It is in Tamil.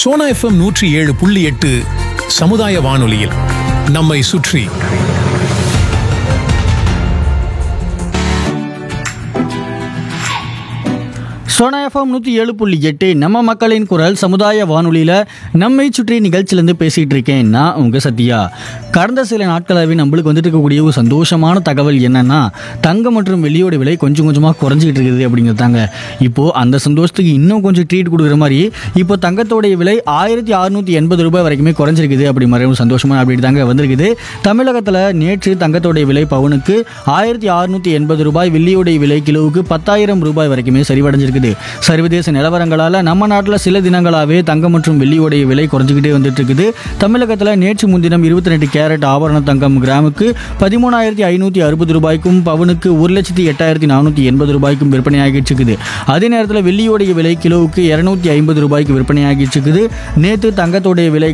சோனா எஃப்எம் நூற்றி ஏழு புள்ளி எட்டு சமுதாய வானொலியில் நம்மை சுற்றி சோனா எஃப்எம் நூற்றி ஏழு புள்ளி எட்டு நம்ம மக்களின் குரல் சமுதாய வானொலியில் நம்மை சுற்றி நிகழ்ச்சியிலேருந்து பேசிகிட்டு இருக்கேன் நான் உங்கள் சத்யா கடந்த சில நாட்களாகவே நம்மளுக்கு வந்துட்டு இருக்கக்கூடிய ஒரு சந்தோஷமான தகவல் என்னன்னா தங்கம் மற்றும் வெள்ளியோட விலை கொஞ்சம் கொஞ்சமாக குறைஞ்சிக்கிட்டு இருக்குது அப்படிங்கிறது தாங்க இப்போது அந்த சந்தோஷத்துக்கு இன்னும் கொஞ்சம் ட்ரீட் கொடுக்குற மாதிரி இப்போ தங்கத்தோடைய விலை ஆயிரத்தி அறுநூற்றி எண்பது ரூபாய் வரைக்குமே குறைஞ்சிருக்குது அப்படி மாதிரி ஒரு சந்தோஷமான அப்படி தாங்க வந்திருக்குது தமிழகத்தில் நேற்று தங்கத்தோடைய விலை பவுனுக்கு ஆயிரத்தி அறுநூற்றி எண்பது ரூபாய் வெள்ளியோடைய விலை கிலோவுக்கு பத்தாயிரம் ரூபாய் வரைக்குமே சரிவடைஞ்சிருக்குது சர்வதேச நிலவரங்களால் நம்ம நாட்டில் சில தினங்களாகவே தங்கம் மற்றும் வெள்ளியோடைய விலை குறைஞ்சிக்கிட்டே வந்துட்டு இருக்குது தமிழகத்தில் நேற்று முன்தினம் இருபத்தி ரெண்டு கேரட் ஆபரண தங்கம் கிராமுக்கு பதிமூணாயிரத்தி ஐநூற்றி அறுபது ரூபாய்க்கும் பவுனுக்கு ஒரு லட்சத்தி எட்டாயிரத்தி நானூற்றி எண்பது ரூபாய்க்கும் விற்பனையாகிட்டு இருக்குது அதே நேரத்தில் வெள்ளியோடைய விலை கிலோவுக்கு இரநூத்தி ஐம்பது ரூபாய்க்கு விற்பனையாகிட்டு இருக்குது நேற்று தங்கத்தோடைய விலை